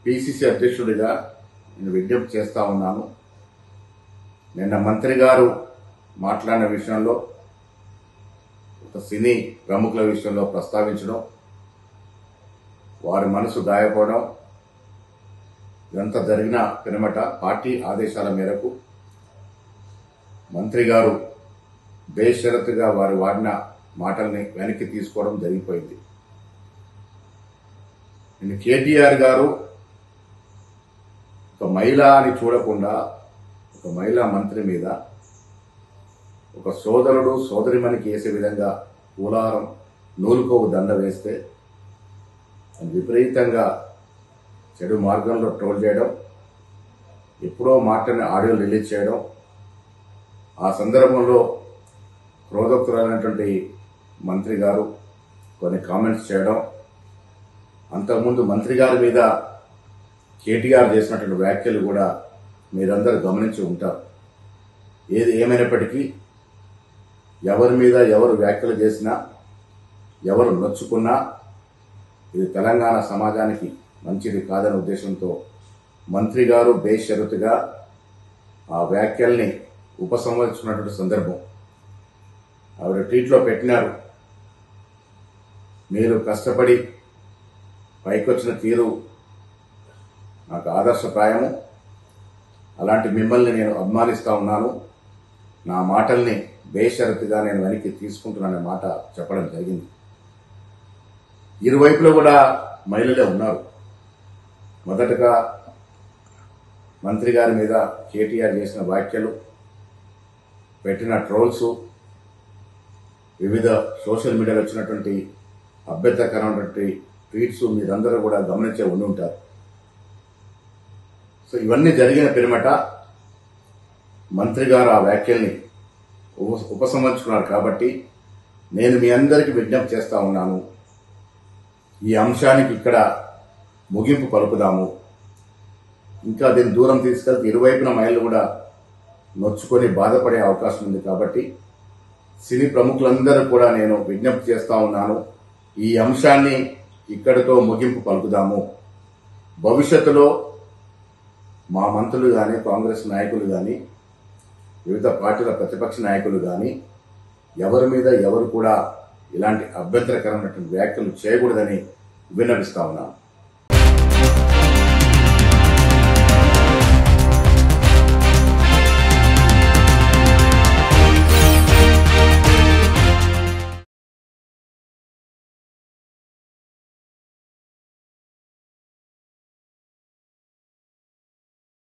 PCC అధ్యక్షుడిగా నేను విజ్ఞప్తి చేస్తా ఉన్నాను నిన్న మంత్రి గారు మాట్లాడిన విషయంలో ఒక సినీ ప్రముఖుల విషయంలో ప్రస్తావించడం వారి మనసు గాయపడడం ఇదంతా జరిగిన పినమట పార్టీ ఆదేశాల మేరకు మంత్రి గారు బేషరతుగా వారు వాడిన మాటల్ని వెనక్కి తీసుకోవడం జరిగిపోయింది నేను కేటీఆర్ గారు ఒక మహిళ అని చూడకుండా ఒక మహిళా మంత్రి మీద ఒక సోదరుడు సోదరిమణికి వేసే విధంగా కూలారం నూలుకోవు దండ వేస్తే అది విపరీతంగా చెడు మార్గంలో ట్రోల్ చేయడం ఎప్పుడో మాటని ఆడియో రిలీజ్ చేయడం ఆ సందర్భంలో క్రోధోక్తులైనటువంటి మంత్రి గారు కొన్ని కామెంట్స్ చేయడం అంతకుముందు మంత్రి గారి మీద కేటీఆర్ చేసినటువంటి వ్యాఖ్యలు కూడా మీరందరూ గమనించి ఉంటారు ఏది ఏమైనప్పటికీ ఎవరి మీద ఎవరు వ్యాఖ్యలు చేసినా ఎవరు నొచ్చుకున్నా ఇది తెలంగాణ సమాజానికి మంచిది కాదనే ఉద్దేశంతో మంత్రి గారు బేషరతుగా ఆ వ్యాఖ్యల్ని ఉపసంహరించుకున్నటువంటి సందర్భం ఆవిడ ట్వీట్లో పెట్టినారు మీరు కష్టపడి పైకొచ్చిన తీరు నాకు ఆదర్శప్రాయము అలాంటి మిమ్మల్ని నేను అభిమానిస్తా ఉన్నాను నా మాటల్ని బేషరతుగా నేను వెనక్కి తీసుకుంటున్నాననే మాట చెప్పడం జరిగింది ఇరువైపులో కూడా మహిళలే ఉన్నారు మొదటగా మంత్రి గారి మీద కేటీఆర్ చేసిన వ్యాఖ్యలు పెట్టిన ట్రోల్స్ వివిధ సోషల్ మీడియాలో వచ్చినటువంటి అభ్యంతరకరమైనటువంటి ట్వీట్స్ మీరందరూ కూడా గమనించే ఉండి ఉంటారు సో ఇవన్నీ జరిగిన పిరిమట మంత్రి గారు ఆ వ్యాఖ్యల్ని ఉప ఉపసంహరించుకున్నారు కాబట్టి నేను మీ అందరికీ విజ్ఞప్తి చేస్తా ఉన్నాను ఈ అంశానికి ఇక్కడ ముగింపు పలుకుదాము ఇంకా దీన్ని దూరం తీసుకెళ్తే ఇరువైపున మహిళలు కూడా నొచ్చుకొని బాధపడే అవకాశం ఉంది కాబట్టి సినీ ప్రముఖులందరూ కూడా నేను విజ్ఞప్తి చేస్తా ఉన్నాను ఈ అంశాన్ని ఇక్కడితో ముగింపు పలుకుదాము భవిష్యత్తులో మా మంత్రులు కానీ కాంగ్రెస్ నాయకులు కానీ వివిధ పార్టీల ప్రతిపక్ష నాయకులు కానీ ఎవరి మీద ఎవరు కూడా ఇలాంటి అభ్యంతరకరమైనటువంటి వ్యాఖ్యలు చేయకూడదని విన్నవిస్తా ఉన్నాను